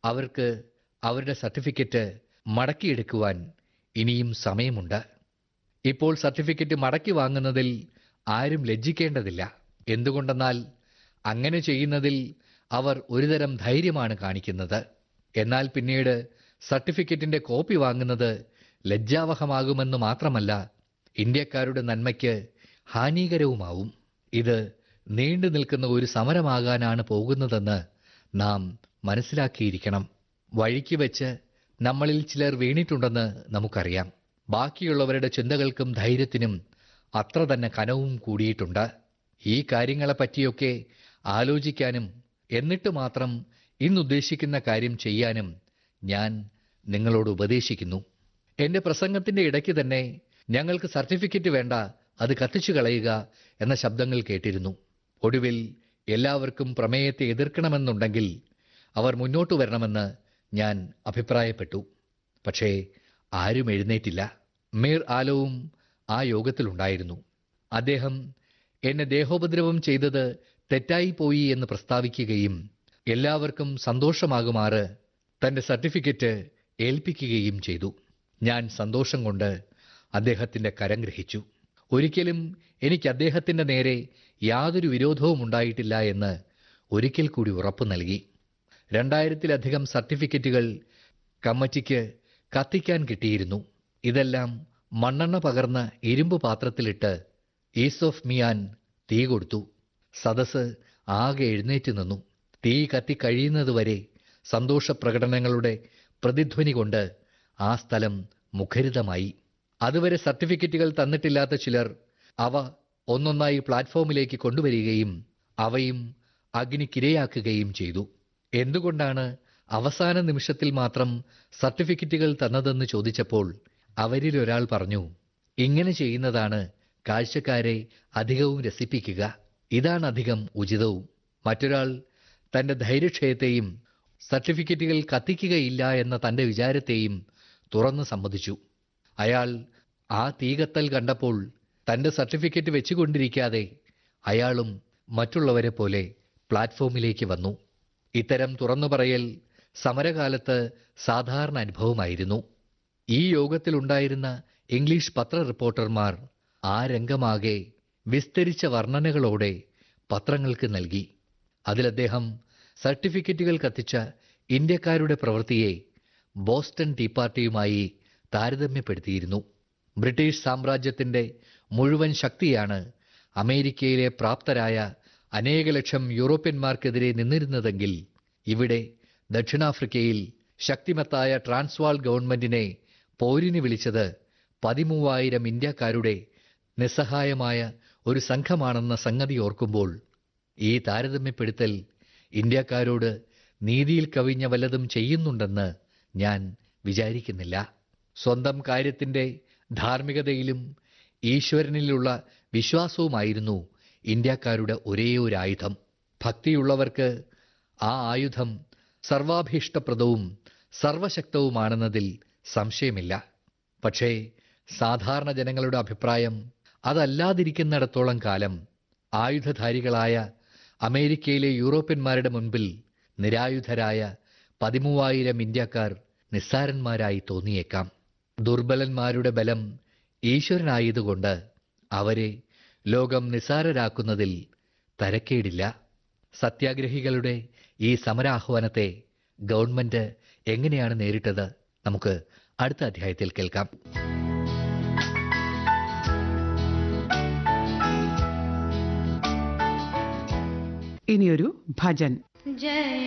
അവർക്ക് അവരുടെ സർട്ടിഫിക്കറ്റ് മടക്കിയെടുക്കുവാൻ ഇനിയും സമയമുണ്ട് ഇപ്പോൾ സർട്ടിഫിക്കറ്റ് മടക്കി വാങ്ങുന്നതിൽ ആരും ലജ്ജിക്കേണ്ടതില്ല എന്തുകൊണ്ടെന്നാൽ അങ്ങനെ ചെയ്യുന്നതിൽ അവർ ഒരുതരം ധൈര്യമാണ് കാണിക്കുന്നത് എന്നാൽ പിന്നീട് സർട്ടിഫിക്കറ്റിന്റെ കോപ്പി വാങ്ങുന്നത് ലജ്ജാവഹമാകുമെന്ന് മാത്രമല്ല ഇന്ത്യക്കാരുടെ നന്മയ്ക്ക് ഹാനികരവുമാവും ഇത് നീണ്ടു നിൽക്കുന്ന ഒരു സമരമാകാനാണ് പോകുന്നതെന്ന് നാം മനസ്സിലാക്കിയിരിക്കണം വഴിക്ക് വെച്ച് നമ്മളിൽ ചിലർ വീണിട്ടുണ്ടെന്ന് നമുക്കറിയാം ബാക്കിയുള്ളവരുടെ ചിന്തകൾക്കും ധൈര്യത്തിനും അത്ര തന്നെ കനവും കൂടിയിട്ടുണ്ട് ഈ കാര്യങ്ങളെപ്പറ്റിയൊക്കെ ആലോചിക്കാനും എന്നിട്ട് മാത്രം ഇന്നുദ്ദേശിക്കുന്ന കാര്യം ചെയ്യാനും ഞാൻ നിങ്ങളോട് ഉപദേശിക്കുന്നു എന്റെ പ്രസംഗത്തിന്റെ ഇടയ്ക്ക് തന്നെ ഞങ്ങൾക്ക് സർട്ടിഫിക്കറ്റ് വേണ്ട അത് കത്തിച്ചു കളയുക എന്ന ശബ്ദങ്ങൾ കേട്ടിരുന്നു ഒടുവിൽ എല്ലാവർക്കും പ്രമേയത്തെ എതിർക്കണമെന്നുണ്ടെങ്കിൽ അവർ മുന്നോട്ട് വരണമെന്ന് ഞാൻ അഭിപ്രായപ്പെട്ടു പക്ഷേ ആരും എഴുന്നേറ്റില്ല മീർ ആലവും ആ യോഗത്തിലുണ്ടായിരുന്നു അദ്ദേഹം എന്നെ ദേഹോപദ്രവം ചെയ്തത് തെറ്റായിപ്പോയി എന്ന് പ്രസ്താവിക്കുകയും എല്ലാവർക്കും സന്തോഷമാകുമാറ് തന്റെ സർട്ടിഫിക്കറ്റ് ഏൽപ്പിക്കുകയും ചെയ്തു ഞാൻ സന്തോഷം കൊണ്ട് അദ്ദേഹത്തിന്റെ കരം ഗ്രഹിച്ചു ഒരിക്കലും എനിക്ക് അദ്ദേഹത്തിന്റെ നേരെ യാതൊരു വിരോധവും ഉണ്ടായിട്ടില്ല എന്ന് ഒരിക്കൽ കൂടി ഉറപ്പു നൽകി രണ്ടായിരത്തിലധികം സർട്ടിഫിക്കറ്റുകൾ കമ്മിറ്റിക്ക് കത്തിക്കാൻ കിട്ടിയിരുന്നു ഇതെല്ലാം മണ്ണെണ്ണ പകർന്ന ഇരുമ്പ് പാത്രത്തിലിട്ട് ഈസ് ഓഫ് മിയാൻ തീ കൊടുത്തു സദസ് ആകെ എഴുന്നേറ്റ് നിന്നു തീ കത്തി കഴിയുന്നതുവരെ സന്തോഷപ്രകടനങ്ങളുടെ പ്രതിധ്വനി കൊണ്ട് ആ സ്ഥലം മുഖരിതമായി അതുവരെ സർട്ടിഫിക്കറ്റുകൾ തന്നിട്ടില്ലാത്ത ചിലർ അവ ഒന്നൊന്നായി പ്ലാറ്റ്ഫോമിലേക്ക് കൊണ്ടുവരികയും അവയും അഗ്നിക്കിരയാക്കുകയും ചെയ്തു എന്തുകൊണ്ടാണ് അവസാന നിമിഷത്തിൽ മാത്രം സർട്ടിഫിക്കറ്റുകൾ തന്നതെന്ന് ചോദിച്ചപ്പോൾ അവരിൽ ഒരാൾ പറഞ്ഞു ഇങ്ങനെ ചെയ്യുന്നതാണ് കാഴ്ചക്കാരെ അധികവും രസിപ്പിക്കുക ഇതാണ് അധികം ഉചിതവും മറ്റൊരാൾ തന്റെ ധൈര്യക്ഷയത്തെയും സർട്ടിഫിക്കറ്റുകൾ കത്തിക്കുകയില്ല എന്ന തന്റെ വിചാരത്തെയും തുറന്നു സമ്മതിച്ചു അയാൾ ആ തീകത്തൽ കണ്ടപ്പോൾ തന്റെ സർട്ടിഫിക്കറ്റ് വെച്ചുകൊണ്ടിരിക്കാതെ അയാളും മറ്റുള്ളവരെ പോലെ പ്ലാറ്റ്ഫോമിലേക്ക് വന്നു ഇത്തരം തുറന്നു പറയൽ സമരകാലത്ത് സാധാരണ അനുഭവമായിരുന്നു ഈ യോഗത്തിലുണ്ടായിരുന്ന ഇംഗ്ലീഷ് പത്ര റിപ്പോർട്ടർമാർ ആ രംഗമാകെ വിസ്തരിച്ച വർണ്ണനകളോടെ പത്രങ്ങൾക്ക് നൽകി അതിൽ അദ്ദേഹം സർട്ടിഫിക്കറ്റുകൾ കത്തിച്ച ഇന്ത്യക്കാരുടെ പ്രവൃത്തിയെ ബോസ്റ്റൺ ടീ പാർട്ടിയുമായി താരതമ്യപ്പെടുത്തിയിരുന്നു ബ്രിട്ടീഷ് സാമ്രാജ്യത്തിന്റെ മുഴുവൻ ശക്തിയാണ് അമേരിക്കയിലെ പ്രാപ്തരായ അനേക ലക്ഷം യൂറോപ്യന്മാർക്കെതിരെ നിന്നിരുന്നതെങ്കിൽ ഇവിടെ ദക്ഷിണാഫ്രിക്കയിൽ ശക്തിമത്തായ ട്രാൻസ്വാൾ ഗവൺമെന്റിനെ പോരിന് വിളിച്ചത് പതിമൂവായിരം ഇന്ത്യക്കാരുടെ നിസ്സഹായമായ ഒരു സംഘമാണെന്ന സംഗതി ഓർക്കുമ്പോൾ ഈ താരതമ്യപ്പെടുത്തൽ ഇന്ത്യക്കാരോട് നീതിയിൽ കവിഞ്ഞ വല്ലതും ചെയ്യുന്നുണ്ടെന്ന് ഞാൻ വിചാരിക്കുന്നില്ല സ്വന്തം കാര്യത്തിന്റെ ധാർമ്മികതയിലും ഈശ്വരനിലുള്ള വിശ്വാസവുമായിരുന്നു ഇന്ത്യക്കാരുടെ ഒരേ ഒരു ആയുധം ഭക്തിയുള്ളവർക്ക് ആ ആയുധം സർവാഭീഷ്ടപ്രദവും സർവശക്തവുമാണെന്നതിൽ സംശയമില്ല പക്ഷേ സാധാരണ ജനങ്ങളുടെ അഭിപ്രായം അതല്ലാതിരിക്കുന്നിടത്തോളം കാലം ആയുധധാരികളായ അമേരിക്കയിലെ യൂറോപ്യന്മാരുടെ മുൻപിൽ നിരായുധരായ പതിമൂവായിരം ഇന്ത്യക്കാർ നിസ്സാരന്മാരായി തോന്നിയേക്കാം ദുർബലന്മാരുടെ ബലം ഈശ്വരനായതുകൊണ്ട് അവരെ ലോകം നിസ്സാരരാക്കുന്നതിൽ തരക്കേടില്ല സത്യാഗ്രഹികളുടെ ഈ സമരാഹ്വാനത്തെ ഗവൺമെന്റ് എങ്ങനെയാണ് നേരിട്ടത് നമുക്ക് അടുത്ത അധ്യായത്തിൽ കേൾക്കാം ഇനിയൊരു ഭജൻ जय